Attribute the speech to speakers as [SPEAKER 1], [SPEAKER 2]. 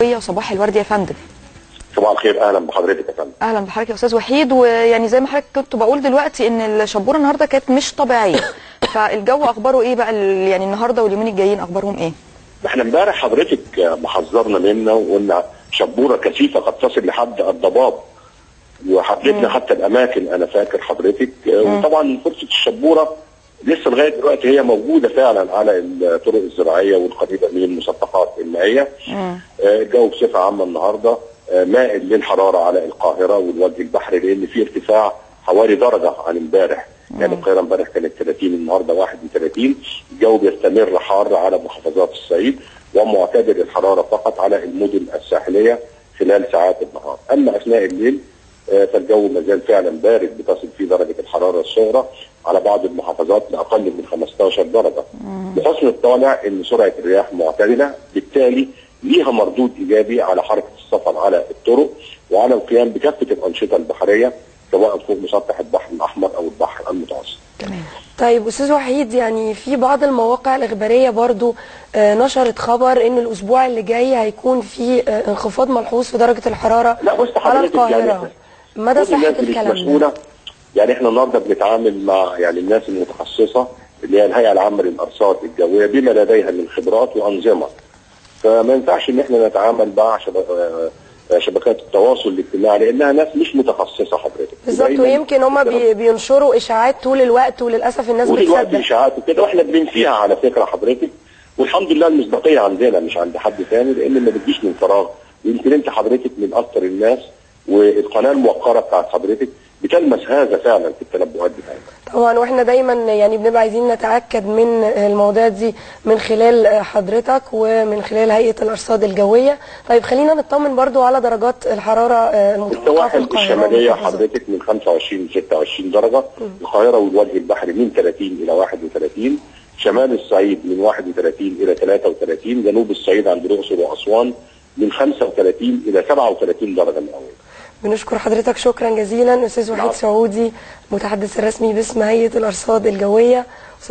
[SPEAKER 1] صباح الورد يا فندم
[SPEAKER 2] صباح الخير اهلا بحضرتك يا فندم
[SPEAKER 1] اهلا بحضرتك يا استاذ وحيد ويعني زي ما حضرتك كنت بقول دلوقتي ان الشبوره النهارده كانت مش طبيعيه فالجو اخباره ايه بقى ال- يعني النهارده واليومين الجايين اخبارهم ايه
[SPEAKER 2] احنا امبارح حضرتك محذرنا منه وقلنا شبوره كثيفه قد تصل لحد الضباب وحددنا حتى الاماكن انا فاكر حضرتك وطبعا فرصه الشبوره لسه لغايه دلوقتي هي موجوده فعلا على الطرق الزراعيه والقريبه من المسطحات المائيه آه، الجو بصفه عامه النهارده آه، مائل للحراره على القاهره والوجه البحري لان في ارتفاع حوالي درجه عن امبارح يعني القاهره امبارح كانت 30 النهارده 31 الجو بيستمر حار على محافظات الصعيد ومعتدل الحراره فقط على المدن الساحليه خلال ساعات النهار اما اثناء الليل آه، فالجو ما زال فعلا بارد بتصل فيه درجه الحراره الصغرى على بعض المحافظات لاقل من 15 درجه. بحسن الطالع ان سرعه الرياح معتدله بالتالي ليها مردود ايجابي على حركه السفر على الطرق وعلى القيام بكافه الانشطه البحريه سواء فوق مسطح البحر الاحمر او البحر المتوسط.
[SPEAKER 1] تمام
[SPEAKER 3] طيب استاذ وحيد يعني في بعض المواقع الاخباريه برضو آه، نشرت خبر ان الاسبوع اللي جاي هيكون في آه، انخفاض ملحوظ في درجه الحراره
[SPEAKER 2] لا بص
[SPEAKER 3] على
[SPEAKER 2] حضرتك يعني
[SPEAKER 3] القاهره مدى
[SPEAKER 2] كل
[SPEAKER 3] صحه
[SPEAKER 2] الناس اللي
[SPEAKER 3] الكلام
[SPEAKER 2] مسؤولة
[SPEAKER 3] ده
[SPEAKER 2] يعني احنا النهارده بنتعامل مع يعني الناس المتخصصه اللي هي الهيئه العامه للارصاد الجويه بما لديها من خبرات وانظمه فما ينفعش ان احنا نتعامل مع شب- آه، شبكات التواصل الاجتماعي لانها ناس مش متخصصه حضرتك
[SPEAKER 3] بالظبط
[SPEAKER 2] دايماً
[SPEAKER 3] ويمكن هم بي بينشروا اشاعات طول الوقت وللاسف الناس
[SPEAKER 2] ودلوقتي
[SPEAKER 3] بتصدق
[SPEAKER 2] اشاعات وكده واحنا بننفيها على فكره حضرتك والحمد لله المصداقيه عندنا مش عند حد ثاني لان ما بتجيش من فراغ يمكن انت حضرتك من اكثر الناس والقناه الموقره بتاعت حضرتك بتلمس هذا فعلا في التنبؤات بتاعتها
[SPEAKER 3] طبعا واحنا دايما يعني بنبقى عايزين نتاكد من المواضيع دي من خلال حضرتك ومن خلال هيئه الارصاد الجويه طيب خلينا نطمن برضو على درجات الحراره آه، المتوقعه في
[SPEAKER 2] السواحل
[SPEAKER 3] القاهره
[SPEAKER 2] الشماليه
[SPEAKER 3] والمحافظات.
[SPEAKER 2] حضرتك من 25 ل 26 درجه القاهره والوجه البحري من 30 الى 31 شمال الصعيد من 31 الى 33 جنوب الصعيد عند الاقصر واسوان من 35 الى 37 درجه مئويه
[SPEAKER 3] بنشكر حضرتك شكرا جزيلا استاذ وحيد
[SPEAKER 2] العفو.
[SPEAKER 3] سعودي المتحدث الرسمي باسم هيئه الارصاد الجويه